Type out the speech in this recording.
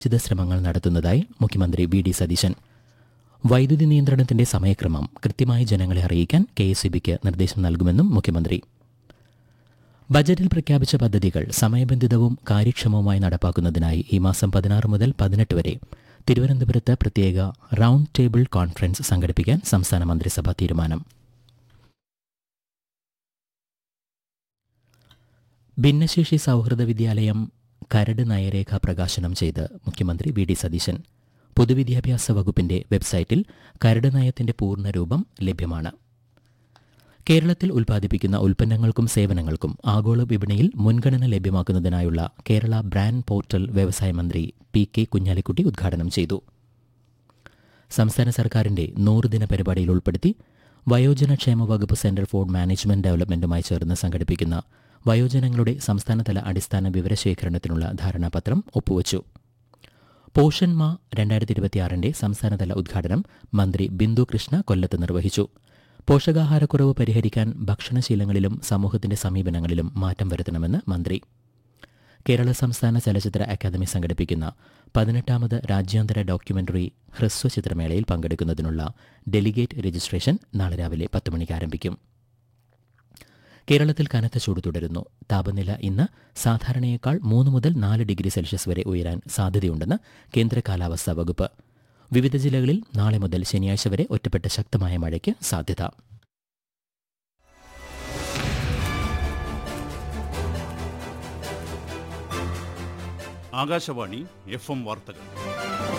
ചിത ശ്രമങ്ങൾ നടത്തുന്നതായി മുഖ്യമന്ത്രി വി ഡി സതീശൻ വൈദ്യുതി നിയന്ത്രണത്തിന്റെ സമയക്രമം കൃത്യമായി ജനങ്ങളെ അറിയിക്കാൻ കെ എസ് നിർദ്ദേശം നൽകുമെന്നും മുഖ്യമന്ത്രി ബജറ്റിൽ പ്രഖ്യാപിച്ച പദ്ധതികൾ സമയബന്ധിതവും കാര്യക്ഷമവുമായി നടപ്പാക്കുന്നതിനായി ഈ മാസം പതിനാറ് മുതൽ പതിനെട്ട് വരെ തിരുവനന്തപുരത്ത് പ്രത്യേക റൌണ്ട് ടേബിൾ കോൺഫറൻസ് സംഘടിപ്പിക്കാൻ സംസ്ഥാന മന്ത്രിസഭാ തീരുമാനം ഭിന്നശേഷി സൗഹൃദ വിദ്യാലയം കരട് നയരേഖ പ്രകാശനം ചെയ്ത് മുഖ്യമന്ത്രി വി ഡി സതീശൻ പൊതുവിദ്യാഭ്യാസ വകുപ്പിന്റെ വെബ്സൈറ്റിൽ കരട് നയത്തിന്റെ പൂർണ്ണരൂപം ലഭ്യമാണ് കേരളത്തിൽ ഉൽപ്പാദിപ്പിക്കുന്ന ഉൽപ്പന്നങ്ങൾക്കും സേവനങ്ങൾക്കും ആഗോള വിപണിയിൽ മുൻഗണന ലഭ്യമാക്കുന്നതിനായുള്ള കേരള ബ്രാൻഡ് പോർട്ടൽ വ്യവസായ മന്ത്രി പി കെ കുഞ്ഞാലിക്കുട്ടി ഉദ്ഘാടനം ചെയ്തു സംസ്ഥാന സർക്കാരിന്റെ നൂറുദിന പരിപാടിയിൽ ഉൾപ്പെടുത്തി വയോജനക്ഷേമ വകുപ്പ് സെന്റർ ഫോർ മാനേജ്മെന്റ് ഡെവലപ്മെന്റുമായി ചേർന്ന് സംഘടിപ്പിക്കുന്ന വയോജനങ്ങളുടെ സംസ്ഥാനതല അടിസ്ഥാന വിവരശേഖരണത്തിനുള്ള ധാരണാപത്രം ഒപ്പുവച്ചു പോഷൻ മാ രണ്ടായിരത്തി ഇരുപത്തിയാറിന്റെ സംസ്ഥാനതല ഉദ്ഘാടനം മന്ത്രി ബിന്ദു കൃഷ്ണ കൊല്ലത്ത് നിർവഹിച്ചു പോഷകാഹാരക്കുറവ് പരിഹരിക്കാൻ ഭക്ഷണശീലങ്ങളിലും സമൂഹത്തിന്റെ സമീപനങ്ങളിലും മാറ്റം വരുത്തണമെന്ന് മന്ത്രി കേരള സംസ്ഥാന ചലച്ചിത്ര അക്കാദമി സംഘടിപ്പിക്കുന്ന പതിനെട്ടാമത് രാജ്യാന്തര ഡോക്യുമെന്ററി ഹ്രസ്വ ചിത്രമേളയിൽ പങ്കെടുക്കുന്നതിനുള്ള ഡെലിഗേറ്റ് രജിസ്ട്രേഷൻ നാളെ രാവിലെ പത്ത് മണിക്ക് ആരംഭിക്കും കേരളത്തിൽ കനത്ത ചൂട് തുടരുന്നു താപനില ഇന്ന് സാധാരണയേക്കാൾ മൂന്ന് മുതൽ നാല് ഡിഗ്രി സെൽഷ്യസ് വരെ ഉയരാൻ സാധ്യതയുണ്ടെന്ന് കേന്ദ്ര കാലാവസ്ഥാ വകുപ്പ് വിവിധ ജില്ലകളിൽ നാളെ മുതൽ ശനിയാഴ്ച വരെ ഒറ്റപ്പെട്ട ശക്തമായ മഴയ്ക്ക് സാധ്യത ആകാശവാണി എഫ് എം വാർത്തകൾ